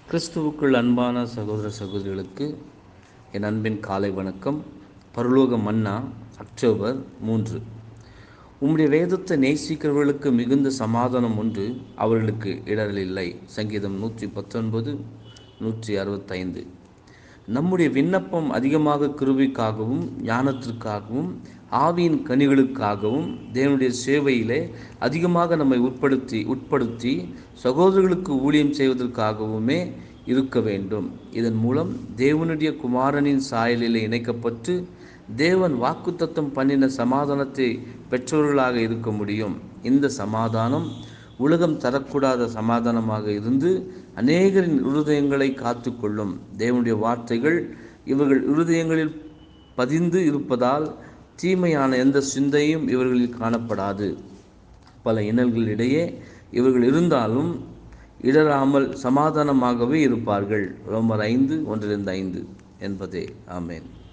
கிறிஸ்துவுக்குள் அன்பான சகோதர சகோதரிகளுக்கு என் அன்பின் காலை வணக்கம் பரலோக மன்னா அக்டோபர் மூன்று உம்முடைய வேதத்தை நேசிக்கிறவர்களுக்கு மிகுந்த சமாதானம் உண்டு அவர்களுக்கு இடரல் இல்லை சங்கீதம் நூற்றி பத்தொன்பது நூற்றி அறுபத்தைந்து நம்முடைய விண்ணப்பம் அதிகமாக கிருபிக்காகவும் ஞானத்திற்காகவும் ஆவியின் கனிகளுக்காகவும் தேவனுடைய சேவையிலே அதிகமாக நம்மை உட்படுத்தி உட்படுத்தி சகோதரர்களுக்கு ஊழியம் செய்வதற்காகவுமே இருக்க வேண்டும் இதன் மூலம் தேவனுடைய குமாரனின் சாயலில் இணைக்கப்பட்டு தேவன் வாக்குத்தத்தம் பண்ணின சமாதானத்தை பெற்றவர்களாக இருக்க முடியும் இந்த சமாதானம் உலகம் தரக்கூடாத சமாதானமாக இருந்து அநேகரின் இருதயங்களை காத்துக்கொள்ளும் தேவனுடைய வார்த்தைகள் இவர்கள் இருதயங்களில் பதிந்து இருப்பதால் தீமையான எந்த சிந்தையும் இவர்களில் காணப்படாது பல இன்னல்களிடையே இவர்கள் இருந்தாலும் இடராமல் சமாதானமாகவே இருப்பார்கள் ரோமர் ஐந்து ஒன்றிலிருந்து ஐந்து என்பதே ஆமேன்